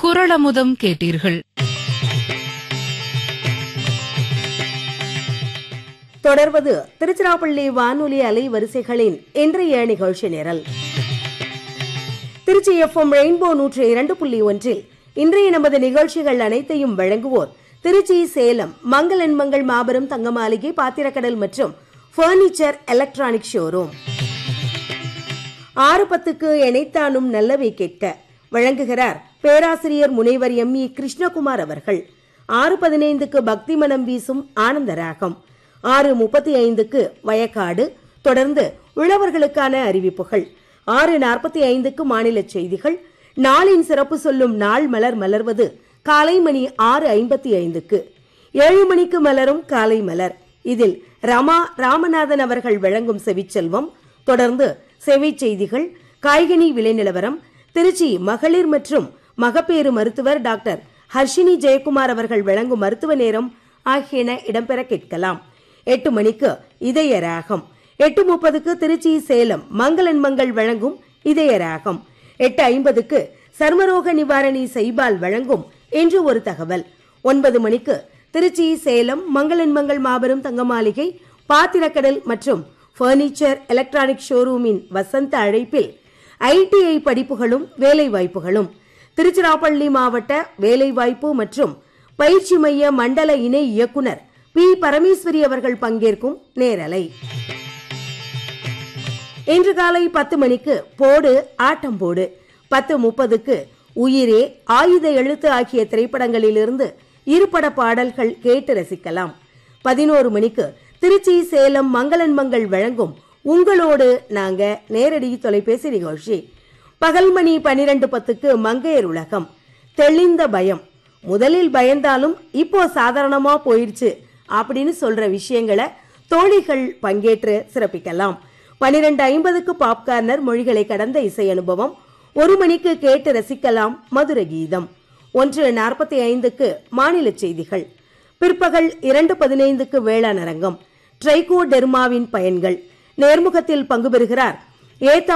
குரளமுதம் கேட்டீர்கள் தொடர்வது திருச்சிராப்பள்ளி வானொலி அலை வரிசைகளின் இன்றைய நிகழ்ச்சி நிரல் திருச்சி எஃப்எம் ரெயின்போ நூற்று இரண்டு புள்ளி ஒன்றில் இன்றைய நமது நிகழ்ச்சிகள் அனைத்தையும் வழங்குவோர் திருச்சி சேலம் மங்களன் மங்கள் மாபெரும் தங்க மாளிகை பாத்திரக்கடல் மற்றும் பர்னிச்சர் எலக்ட்ரானிக் ஷோரூம் ஆறு பத்துக்கு இணைத்தானும் நல்லவை கேட்க வழங்குகிறார் பேராசிரியர் முனைவர் எம் இ கிருஷ்ணகுமார் அவர்கள் ஆறு பதினைந்துக்கு பக்தி மனம் வீசும் ஆனந்த ராகம் ஆறு முப்பத்தி ஐந்துக்கு வயக்காடு தொடர்ந்து உழவர்களுக்கான அறிவிப்புகள் ஆறு நாற்பத்தி ஐந்துக்கு மாநில செய்திகள் நாளின் சிறப்பு சொல்லும் நாள் மலர் மலர்வது காலை மணி ஆறு ஐம்பத்தி ஐந்துக்கு ஏழு மணிக்கு மலரும் காலை மலர் இதில் ரமா ராமநாதன் அவர்கள் வழங்கும் செவிச்செல்வம் தொடர்ந்து செவி செய்திகள் காய்கனி விலை நிலவரம் திருச்சி மகளிர் மற்றும் மகப்பேறு மருத்துவர் டாக்டர் ஹர்ஷினி ஜெயக்குமார் அவர்கள் வழங்கும் மருத்துவ நேரம் ஆகியன இடம்பெற கேட்கலாம் எட்டு மணிக்கு இதய ராகம் எட்டு முப்பதுக்கு திருச்சி சேலம் மங்களன் மங்கள் வழங்கும் இதய ராகம் எட்டு ஐம்பதுக்கு சர்மரோக நிவாரணி செய்பால் வழங்கும் என்று ஒரு தகவல் ஒன்பது மணிக்கு திருச்சி சேலம் மங்களன் மங்கள் மாபெரும் தங்க மாளிகை பாத்திரக்கடல் மற்றும் பர்னிச்சர் எலக்ட்ரானிக் ஷோரூமின் வசந்த அழைப்பில் ஐடிஐ படிப்புகளும் வேலை வாய்ப்புகளும் திருச்சிராப்பள்ளி மாவட்ட வேலைவாய்ப்பு மற்றும் பயிற்சி மைய மண்டல இணை இயக்குனர் பி பரமேஸ்வரி அவர்கள் பங்கேற்கும் நேரலை இன்று காலை பத்து மணிக்கு போடு ஆட்டம் போடு பத்து முப்பதுக்கு உயிரே ஆயுத எழுத்து ஆகிய திரைப்படங்களிலிருந்து இருபட பாடல்கள் கேட்டு ரசிக்கலாம் பதினோரு மணிக்கு திருச்சி சேலம் மங்களன் மங்கள் வழங்கும் உங்களோடு நாங்க நேரடி தொலைபேசி நிகழ்ச்சி பகல் மணி பனிரெண்டு பத்துக்கு மங்கையர் உலகம் தெளிந்த பயம் முதலில் பயந்தாலும் இப்போ சாதாரணமா போயிடுச்சு அப்படின்னு சொல்ற விஷயங்களை தோழிகள் பங்கேற்று சிறப்பிக்கலாம் பனிரெண்டு ஐம்பதுக்கு பாப்கார்னர் மொழிகளை கடந்த இசை அனுபவம் ஒரு மணிக்கு கேட்டு ரசிக்கலாம் மதுர கீதம் ஒன்று நாற்பத்தி ஐந்துக்கு மாநில செய்திகள் பிற்பகல் இரண்டு பதினைந்துக்கு வேளாண் அரங்கம் ட்ரைகோடெர்மாவின் பயன்கள் நேர்முகத்தில் பங்கு பெறுகிறார் ஏதா